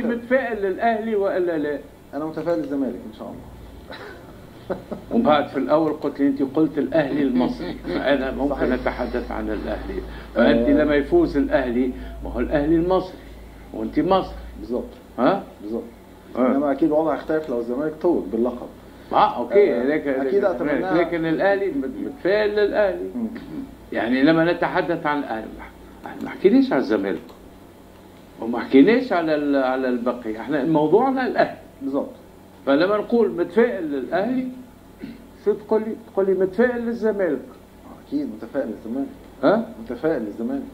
انت متفائل للاهلي والا لا انا متفائل للزمالك ان شاء الله وبعد في الاول قلت لي انت قلت الاهلي المصري فانا ممكن صحيح. اتحدث عن الاهلي فانت آه. لما يفوز الاهلي ما هو الاهلي المصري وانت مصري بالظبط ها بالظبط آه. انما اكيد الوضع هيختلف لو الزمالك توج باللقب اه اوكي آه، لكن أكيد أتمناها. لكن الاهلي مت- متفائل للاهلي مم. يعني لما نتحدث عن الاهلي ما حكيناش على الزمالك وما حكيناش على ال- على البقيه احنا موضوعنا الاهلي بالظبط فلما نقول متفائل للاهلي شو تقول لي؟ تقول لي متفائل للزمالك اكيد متفائل للزمالك ها؟ متفائل للزمالك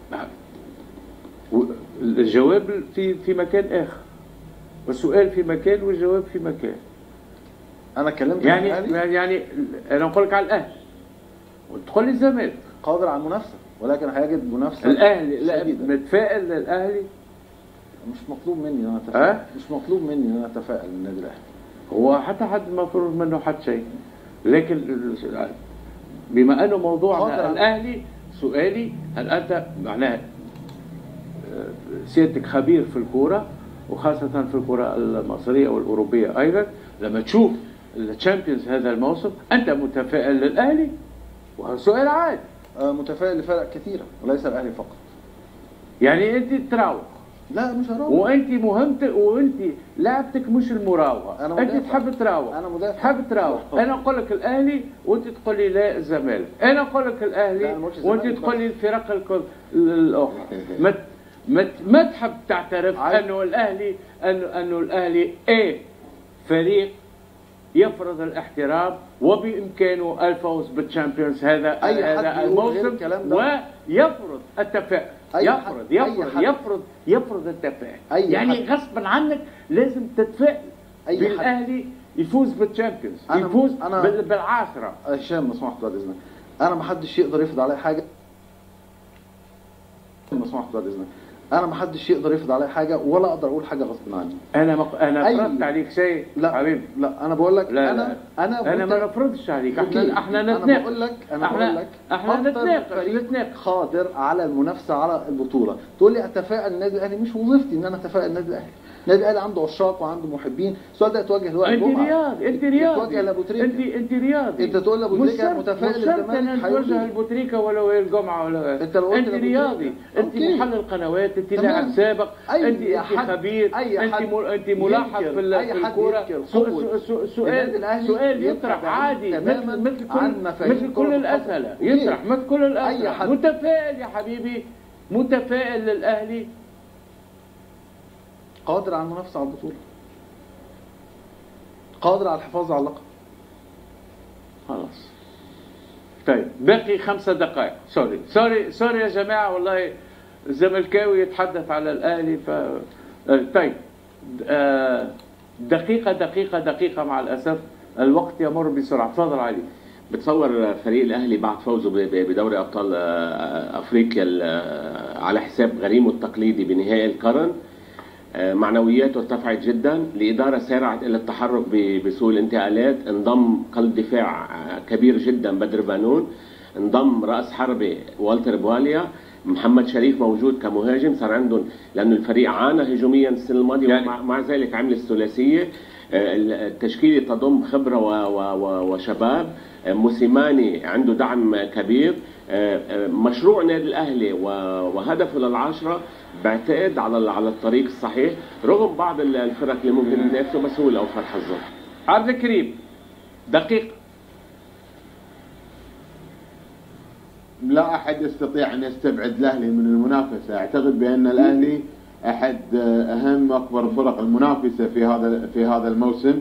و- الجواب في في مكان اخر والسؤال في مكان والجواب في مكان انا اتكلمت يعني عن الأهلي يعني انا نقول لك على الاهلي وتقول لي الزمالك قادر على المنافسه ولكن هيجد منافسه الاهلي لا شديدة. متفائل للاهلي مش مطلوب مني ان انا اتفائل ها؟ مش مطلوب مني ان انا اتفائل للنادي الاهلي هو حتى حد ما مفروض منه حد شيء لكن ال- بما انه موضوعنا قادر على- الاهلي سؤالي هل انت معناها آه، سيادتك خبير في الكوره وخاصه في الكره المصريه والاوروبيه ايضا لما تشوف الشامبيونز هذا الموسم انت متفائل للاهلي وهذا سؤال عادي آه، متفائل لفرق كثيره وليس الاهلي فقط يعني انت تراوغ لا مش هروح وانت مهمتك وانت لعبتك مش المراوغه أنا انت مدافع. تحب تراوغ أنا مدافع. تحب تراوغ بالضبط. انا اقول لك الاهلي وانت تقول لي لا الزمالك انا اقول لك لا، الاهلي أنا ما قلتش وانت الزمالك تقول بس. لي الفرق الكل- الاخرى ما ت- ما ت- ما تحب تعترف عايز- انه الاهلي انه انه الاهلي ايه فريق يفرض الاحترام وبامكانه الفوز بالتشامبيونز هذا أي حد هذا يقول غير الموسم الكلام ده. ويفرض التفاؤل أي حد- يفرض أي يفرض حد. يفرض يفرض التفاؤل أي يعني حد. غصبا عنك لازم تتفائل أي حد. بالاهلي يفوز بالتشامبيونز أنا- يفوز أنا- بال- بالعاشره هشام لو سمحت بعد اذنك انا ما حدش يقدر يفرض عليا حاجه لو سمحت بعد اذنك انا ما حدش يقدر يفرض عليا حاجه ولا اقدر اقول حاجه غصب عني انا مق... انا أي- فرضت عليك شيء لا حبيبي لا انا بقول لك لا انا لا انا انا وأنت- ما نفرضش عليك أوكي. احنا احنا انا نتناقش بقول لك انا احنا بقول لك احنا أكتر نتناقش فريق نتناقش قادر على المنافسه على البطوله تقول لي اتفائل النادي الاهلي مش وظيفتي ان انا اتفائل النادي الاهلي النادي الاهلي عنده عشاق وعنده محبين السؤال ده يتوجه لوائل انت جمعه رياضي انت رياضي يتوجه لابو تريكة. انت انت رياضي انت تقول لابو مش تريكة شرط- متفائل مش شرط للزمالك ان هيقول توجه لي. لابو تريكة ولا وائل جمعه ولا انت لو قلت انت لابو رياضي تريكة. انت اوكي. محلل قنوات انت تمام. لاعب سابق أي انت انت حد- خبير أي انت حد مل- انت ملاحظ ينكر- في ال- أي في حد الكوره ينكر سو- قوة سو- سو- النادي سؤال الأهلي سؤال يبقى يطرح بعيد عادي تماماً مثل مثل عن كل مفاهيم مثل كرة كل القدم. الاسئله أوكي. يطرح مثل كل أي الاسئله حد. متفائل يا حبيبي متفائل للاهلي قادر على المنافسه على البطوله قادر على الحفاظ على اللقب خلاص طيب باقي خمسة دقائق سوري سوري سوري يا جماعة والله الزملكاوي يتحدث على الأهلي ف آه، طيب آه، دقيقة دقيقة دقيقة مع الأسف الوقت يمر بسرعة تفضل علي بتصور فريق الاهلي بعد فوزه ب- ب- بدوري ابطال آه، افريقيا ال- آه، على حساب غريمه التقليدي بنهائي القرن آه، معنوياته ارتفعت جدا الإدارة سارعت إلى التحرك ب- بسوق الانتقالات انضم قلب دفاع آه، كبير جدا بدر بانون انضم رأس حربة والتر بواليا محمد شريف موجود كمهاجم صار عندهم لأنه الفريق عانى هجوميا السنة الماضية يعني- ومع مع ذلك عمل الثلاثية آه، التشكيلة تضم خبرة و- و- و- وشباب آه، موسيماني عنده دعم كبير آه، آه، مشروع نادي الأهلي و- وهدفه للعشرة بعتقد على على الطريق الصحيح رغم بعض الفرق اللي ممكن تنافسه بس هو الأوفر حظا عبد الكريم دقيقة لا احد يستطيع ان يستبعد الاهلي من المنافسه اعتقد بان الاهلي احد اهم واكبر الفرق المنافسه في هذا في هذا الموسم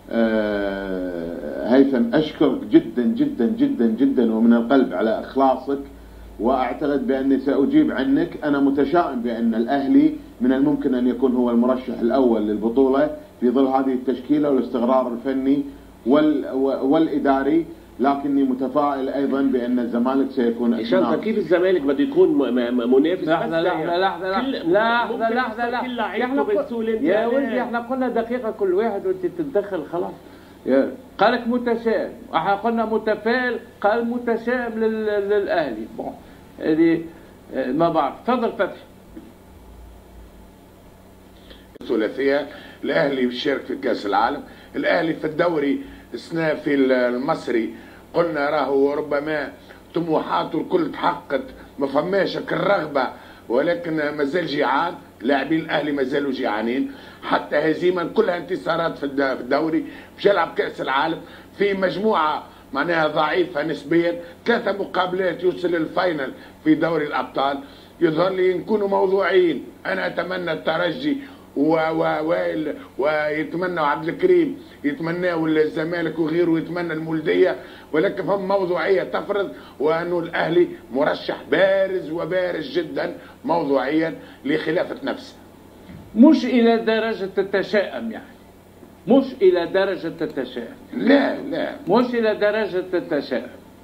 آه، هيثم اشكرك جدا جدا جدا جدا ومن القلب على اخلاصك واعتقد باني ساجيب عنك انا متشائم بان الاهلي من الممكن ان يكون هو المرشح الاول للبطوله في ظل هذه التشكيله والاستقرار الفني وال والاداري لكني متفائل ايضا بان الزمالك سيكون هشام منافس. كيف الزمالك بده يكون م- م- منافس لحظة بس لحظة لحظة كل- لحظة ممكن لحظة يصير كل لحظة لعيبته احنا قل- بتسوق يا الانتقالات. ولدي احنا قلنا دقيقة كل واحد وانت تتدخل خلاص يا- قالك متشائم احنا قلنا متفائل قال متشائم لل- للاهلي بون هذه آه، ما بعرف تفضل فتحي الثلاثيه الاهلي بيشارك في كاس العالم الاهلي في الدوري السنه في المصري قلنا راهو ربما طموحاته الكل تحققت ما فماش الرغبه ولكن ما زال جيعان لاعبين الاهلي ما زالوا جيعانين حتى هزيما كلها انتصارات في الد- في الدوري مش يلعب كاس العالم في مجموعه معناها ضعيفه نسبيا ثلاثه مقابلات يوصل للفاينل في دوري الابطال يظهر لي نكونوا موضوعيين انا اتمنى الترجي و و وائل ويتمنى عبد الكريم يتمناه الزمالك وغيره يتمنى المولديه ولكن هم موضوعيه تفرض وانه الاهلي مرشح بارز وبارز جدا موضوعيا لخلافه نفسه مش الى درجه التشاؤم يعني مش الى درجه التشاؤم لا لا مش الى درجه التشاؤم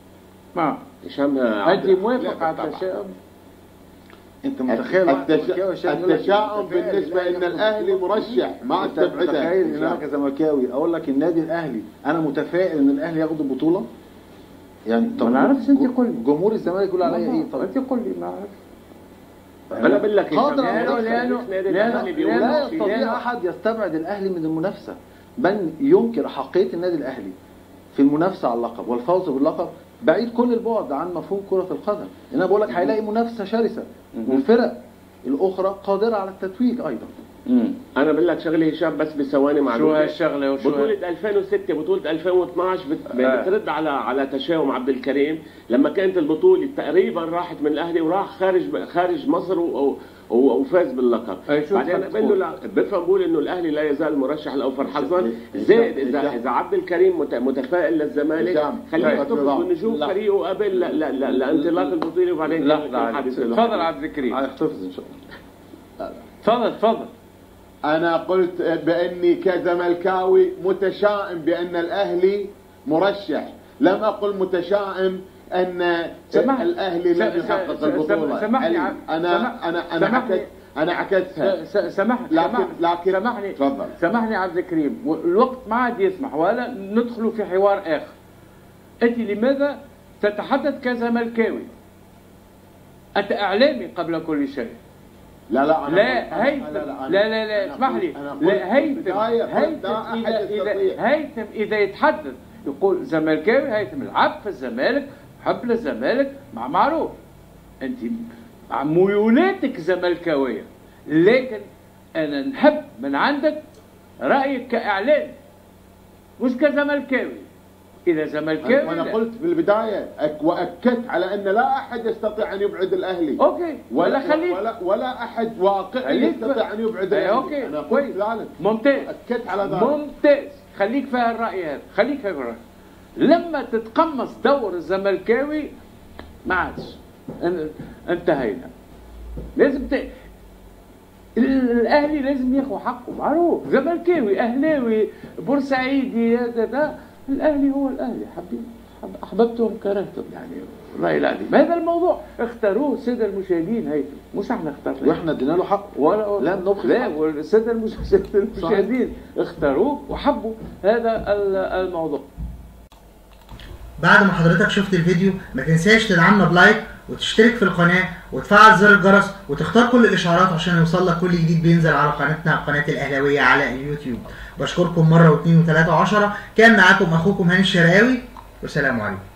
ما هشام انت عبد- موافق لا، على بالطبع. التشاؤم انت متخيل واحد التش... زملكاوي شاب يقول لك التشاؤم متفائل بالنسبه الأهلي ان ياخد الاهلي البطولة؟ مرشح ما انت استبعدها متخيل ان انا كزملكاوي اقول لك النادي الاهلي انا متفائل ان الاهلي ياخد البطوله يعني ما نعرفش انت قول لي. جمهور الزمالك يقول عليا ايه طب انت قول لي ما اعرف انا بقول لك قادر هشام، على تاريخ ذلك. نادي لأنه- الأهلي لأنه- بيقول لا لأنه- يستطيع احد يستبعد الاهلي من المنافسه من ينكر احقيه النادي الاهلي في المنافسه على اللقب والفوز باللقب بعيد كل البعد عن مفهوم كره القدم انا بقول لك هيلاقي منافسه شرسه والفرق الاخرى قادره على التتويج ايضا انا بقول لك شغله هشام بس بثواني شو معلومه هالشغله وشو هال- بطولة 2006 بطولة 2012 بت- آه. بترد على على تشاؤم عبد الكريم لما كانت البطولة تقريبا راحت من الاهلي وراح خارج خارج مصر و- و- وفاز باللقب أي شو بعدين بدك بقول له تقول؟ لا بفهم بقول انه الاهلي لا يزال المرشح الاوفر حظا هشام- زائد اذا هشام. اذا عبد الكريم مت- متفائل للزمالك هشام. خليه لا، يحتفظ لا. بنجوم لا. فريقه قبل لا لا لا لانطلاق البطولة وبعدين كان لحظه في علي. حادث تفضل عبد الكريم هيحتفظ ان شاء الله تفضل تفضل انا قلت باني كزملكاوي متشائم بان الاهلي مرشح لم اقل متشائم ان سمح- الاهلي س- لم س- يحقق س- البطوله سمحني ال- عم- انا سمح- انا انا سمحني. عكست انا عكستها س- س- سمحني لكن- سمحني لكن- سمحني تفضل. سمحني عبد الكريم الوقت ما عاد يسمح ولا ندخل في حوار اخر انت لماذا تتحدث كزملكاوي انت اعلامي قبل كل شيء لا لا أنا لا قلت- أنا- هيثم أنا- أنا- لا لا لا أنا اسمح قلت- لي أنا قلت لا هيثم في البداية قلت هيثم لا أحد إذا إذا يستطيع. هيثم إذا يتحدث يقول زملكاوي هيثم العب في الزمالك حب للزمالك مع معروف أنت مع ميولاتك زملكاوية لكن أنا نحب من عندك رأيك كإعلامي مش كزملكاوي إذا زملكاوي وانا لا. قلت في البدايه أك- واكدت على ان لا احد يستطيع ان يبعد الاهلي أوكي ولا خليك ولا, ولا احد واقعي خليك يستطيع ان يبعد أي الاهلي أوكي انا قلت كويس ذلك ممتاز اكدت على ذلك ممتاز خليك في الرأي هذا خليك في الرأي لما تتقمص دور الزملكاوي ما عادش ان- انتهينا لازم ت... ال- الاهلي لازم ياخذ حقه معروف زملكاوي اهلاوي بورسعيدي هذا ده الاهلي هو الاهلي حبيبي حب- احببتهم كرهتهم يعني والله العظيم هذا الموضوع اختاروه الساده المشاهدين هيثم مش احنا اخترناه واحنا ادينا له حق ولا لا نبخل لا حق. والساده المش- السادة المشاهدين اختاروه وحبوا هذا ال- الموضوع بعد ما حضرتك شفت الفيديو ما تنساش تدعمنا بلايك وتشترك في القناة وتفعل زر الجرس وتختار كل الإشعارات عشان يوصل لك كل جديد بينزل على قناتنا قناة الأهلاوية على اليوتيوب بشكركم مرة واثنين وثلاثة وعشرة كان معاكم أخوكم هاني الشرقاوي والسلام عليكم